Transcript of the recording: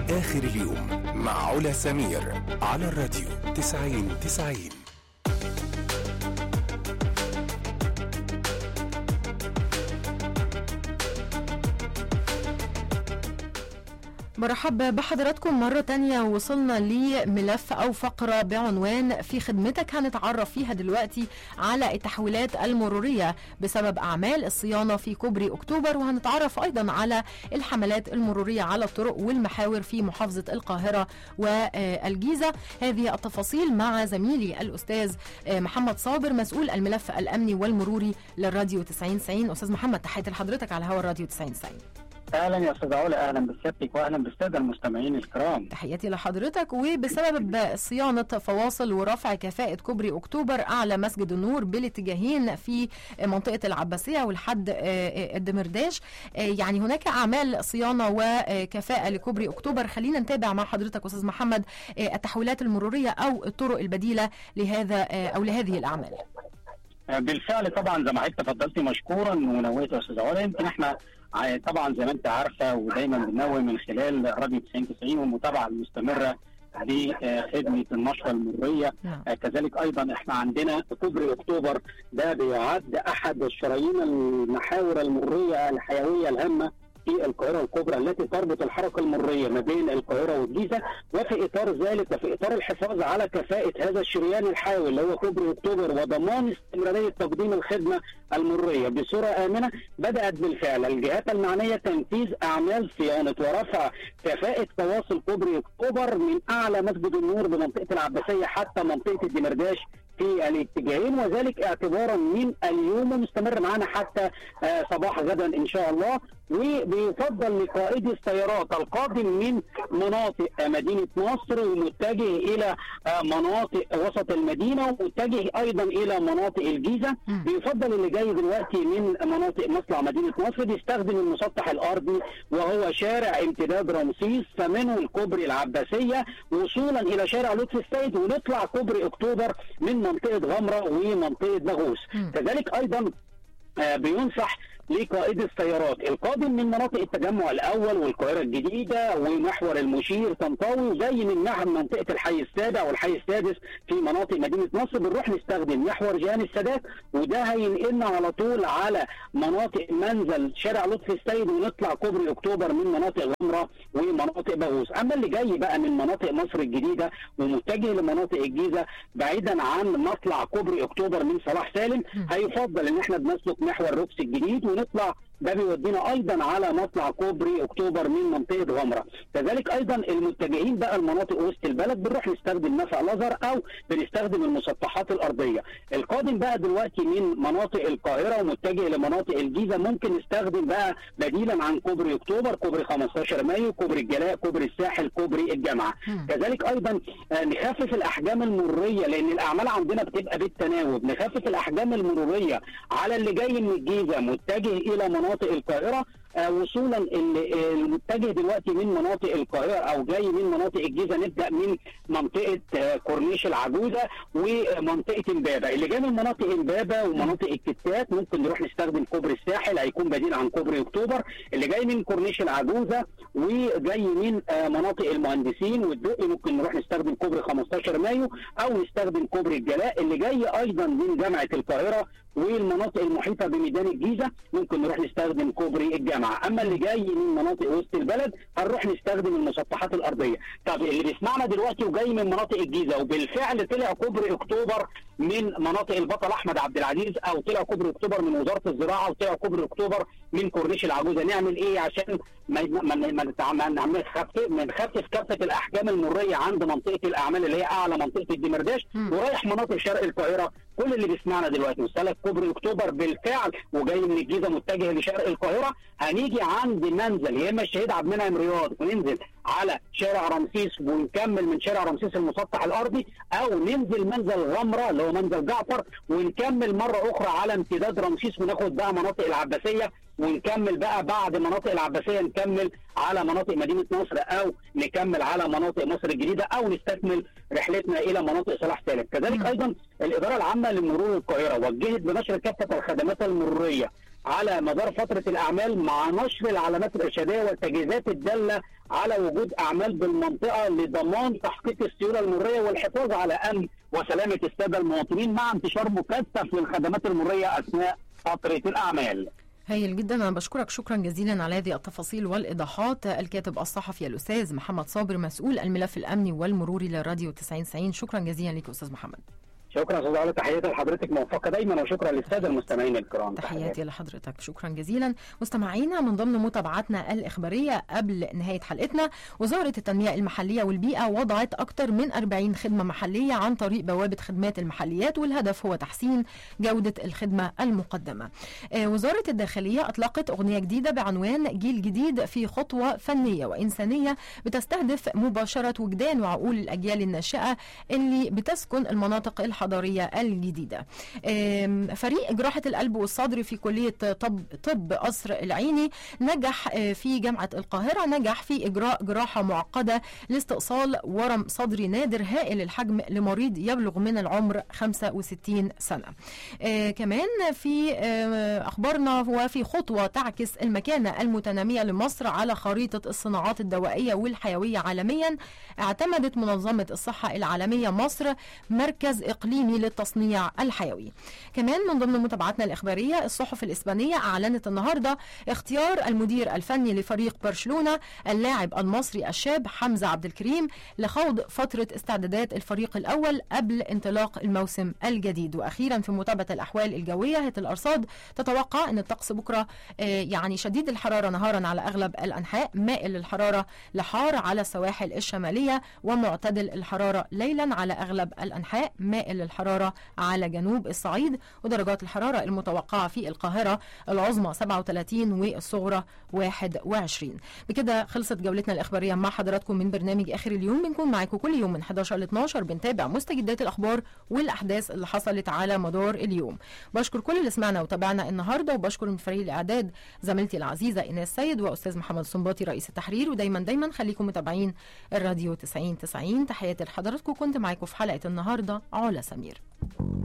آخر اليوم مع علا سمير على الراديو 90 90 مرحب بحضراتكم مرة تانية وصلنا لملف أو فقرة بعنوان في خدمتك هنتعرف فيها دلوقتي على التحويلات المرورية بسبب أعمال الصيانة في كوبري أكتوبر وهنتعرف أيضا على الحملات المرورية على الطرق والمحاور في محافظة القاهرة والجيزة هذه التفاصيل مع زميلي الأستاذ محمد صابر مسؤول الملف الأمني والمروري للراديو 90 90 أستاذ محمد تحياتي لحضرتك على هوا الراديو 90 90 اهلا يا استاذ علا اهلا بسيادتك واهلا بالساده المستمعين الكرام تحياتي لحضرتك وبسبب صيانة فواصل ورفع كفاءة كوبري أكتوبر أعلى مسجد النور بالاتجاهين في منطقة العباسية والحد الدمرداش يعني هناك أعمال صيانة وكفاءة لكوبري أكتوبر خلينا نتابع مع حضرتك أستاذ محمد التحويلات المرورية أو الطرق البديلة لهذا أو لهذه الأعمال بالفعل طبعا زي ما حضرتك تفضلتي مشكورا ونويت يا استاذ علا يمكن احنا طبعا زي ما انت عارفه ودايما بننوه من خلال راديو 90 90 والمتابعه المستمره لخدمه النشره المروريه نعم. كذلك ايضا احنا عندنا كوبري اكتوبر ده بيعد احد الشرايين المحاور المروريه الحيويه الهامه في القاهره الكبرى التي تربط الحركه المروريه ما بين القاهره والجيزه وفي اطار ذلك وفي اطار الحفاظ على كفاءه هذا الشريان الحيوي اللي هو كوبري اكتوبر وضمان استمراريه تقديم الخدمه المروريه بصوره امنه بدات بالفعل الجهات المعنيه تنفيذ اعمال صيانه ورفع كفاءه تواصل كوبري اكتوبر من اعلى مسجد النور بمنطقه العباسيه حتى منطقه الدمرداش في الاتجاهين وذلك اعتبارا من اليوم ومستمر معنا حتى آه صباح غدا ان شاء الله وبيفضل لقائدي السيارات القادم من مناطق مدينه نصر ومتجه الى آه مناطق وسط المدينه ومتجه ايضا الى مناطق الجيزه بيفضل اللي جاي دلوقتي من مناطق مصنع مدينه نصر بيستخدم المسطح الارضي وهو شارع امتداد رمسيس فمنه الكوبري العباسيه وصولا الى شارع لطفي السيد ونطلع كوبري اكتوبر من منطقه غمره ومنطقه باغوس كذلك ايضا آه بينصح لقائد السيارات القادم من مناطق التجمع الاول والقاهره الجديده ومحور المشير طنطاوي زي من نحو منطقه الحي السابع والحي السادس في مناطق مدينه نصر بنروح نستخدم محور جهان السادات وده هينقلنا على طول على مناطق منزل شارع لطفي السيد ونطلع كوبري اكتوبر من مناطق غمره ومناطق باغوس اما اللي جاي بقى من مناطق مصر الجديده ومتجه لمناطق الجيزه بعيدا عن مطلع كوبري اكتوبر من صلاح سالم هيفضل ان احنا بنسلك محور روكس الجديد ونطلع ده بيودينا ايضا على مطلع كوبري اكتوبر من منطقه غمره كذلك ايضا المتجهين بقى لمناطق وسط البلد بنروح نستخدم نفق الازهر او بنستخدم المسطحات الارضيه القادم بقى دلوقتي من مناطق القاهره ومتجه لمناطق الجيزه ممكن نستخدم بقى بديلا عن كوبري اكتوبر كوبري 15 مايو كوبري الجلاء كوبري الساحل كوبري الجامعه كذلك ايضا نخفف الاحجام المروريه لان الاعمال عندنا بتبقى بالتناوب نخفف الاحجام المروريه على اللي جاي من الجيزه متجه الى مناطق القاهره آه وصولا المتجه دلوقتي من مناطق القاهره او جاي من مناطق الجيزه نبدا من منطقه آه كورنيش العجوزه ومنطقه امبابه اللي جاي من مناطق امبابه ومناطق الكتات ممكن نروح نستخدم كوبري الساحل هيكون بديل عن كوبري اكتوبر اللي جاي من كورنيش العجوزه وجاي من آه مناطق المهندسين والدقي ممكن نروح نستخدم كوبري 15 مايو او نستخدم كوبري الجلاء اللي جاي ايضا من جامعه القاهره والمناطق المحيطه بميدان الجيزه ممكن نروح نستخدم كوبري الجامعه اما اللي جاي من مناطق وسط البلد هنروح نستخدم المسطحات الارضيه طب اللي بيسمعنا دلوقتي وجاي من مناطق الجيزه وبالفعل طلع كوبري اكتوبر من مناطق البطل احمد عبد العزيز او طلع كوبري اكتوبر من وزاره الزراعه وطلع كوبري اكتوبر من كورنيش العجوزه نعمل ايه عشان ما ما ما نعمل خفف نخفف كافه الاحجام المريه عند منطقه الاعمال اللي هي اعلى منطقه الدمرداش ورايح مناطق شرق القاهره كل اللي بيسمعنا دلوقتي وسلك كوبري اكتوبر بالفعل وجاي من الجيزه متجه لشرق القاهره هنيجي عند منزل يا اما الشهيد عبد المنعم رياض وننزل على شارع رمسيس ونكمل من شارع رمسيس المسطح الارضي او ننزل منزل غمره اللي هو منزل جعفر ونكمل مره اخرى على امتداد رمسيس وناخد بقى مناطق العباسيه ونكمل بقى بعد مناطق العباسيه نكمل على مناطق مدينه نصر او نكمل على مناطق مصر الجديده او نستكمل رحلتنا الى مناطق صلاح سالم، كذلك ايضا الاداره العامه لمرور القاهره وجهت بنشر كافه الخدمات المروريه على مدار فتره الاعمال مع نشر العلامات الارشاديه والتجهيزات الداله على وجود اعمال بالمنطقه لضمان تحقيق السيوله المريه والحفاظ على امن وسلامه الساده المواطنين مع انتشار مكثف للخدمات المريه اثناء فتره الاعمال. هايل جدا انا بشكرك شكرا جزيلا على هذه التفاصيل والايضاحات الكاتب الصحفي الاستاذ محمد صابر مسؤول الملف الامني والمروري للراديو 90 شكرا جزيلا لك استاذ محمد شكرا استاذ علا تحياتي لحضرتك موفقه دايما وشكرا للساده المستمعين الكرام تحياتي لحضرتك شكرا جزيلا مستمعينا من ضمن متابعتنا الاخباريه قبل نهايه حلقتنا وزاره التنميه المحليه والبيئه وضعت اكثر من 40 خدمه محليه عن طريق بوابه خدمات المحليات والهدف هو تحسين جوده الخدمه المقدمه آه وزاره الداخليه اطلقت اغنيه جديده بعنوان جيل جديد في خطوه فنيه وانسانيه بتستهدف مباشره وجدان وعقول الاجيال الناشئه اللي بتسكن المناطق الحضرية الحضارية الجديدة فريق جراحة القلب والصدر في كلية طب, طب قصر العيني نجح في جامعة القاهرة نجح في إجراء جراحة معقدة لاستئصال ورم صدري نادر هائل الحجم لمريض يبلغ من العمر 65 سنة كمان في أخبارنا هو في خطوة تعكس المكانة المتنامية لمصر على خريطة الصناعات الدوائية والحيوية عالميا اعتمدت منظمة الصحة العالمية مصر مركز إقليمي الإقليمي للتصنيع الحيوي كمان من ضمن متابعتنا الإخبارية الصحف الإسبانية أعلنت النهاردة اختيار المدير الفني لفريق برشلونة اللاعب المصري الشاب حمزة عبد الكريم لخوض فترة استعدادات الفريق الأول قبل انطلاق الموسم الجديد وأخيرا في متابعة الأحوال الجوية هيئة الأرصاد تتوقع أن الطقس بكرة يعني شديد الحرارة نهارا على أغلب الأنحاء مائل للحرارة لحار على السواحل الشمالية ومعتدل الحرارة ليلا على أغلب الأنحاء مائل الحرارة على جنوب الصعيد ودرجات الحرارة المتوقعة في القاهرة العظمى 37 والصغرى 21 بكده خلصت جولتنا الإخبارية مع حضراتكم من برنامج آخر اليوم بنكون معاكم كل يوم من 11 ل 12 بنتابع مستجدات الأخبار والأحداث اللي حصلت على مدار اليوم بشكر كل اللي سمعنا وتابعنا النهاردة وبشكر من فريق الإعداد زميلتي العزيزة إيناس سيد وأستاذ محمد صنباطي رئيس التحرير ودايما دايما خليكم متابعين الراديو 90 90 تحياتي لحضراتكم كنت معاكم في حلقة النهاردة علا سمير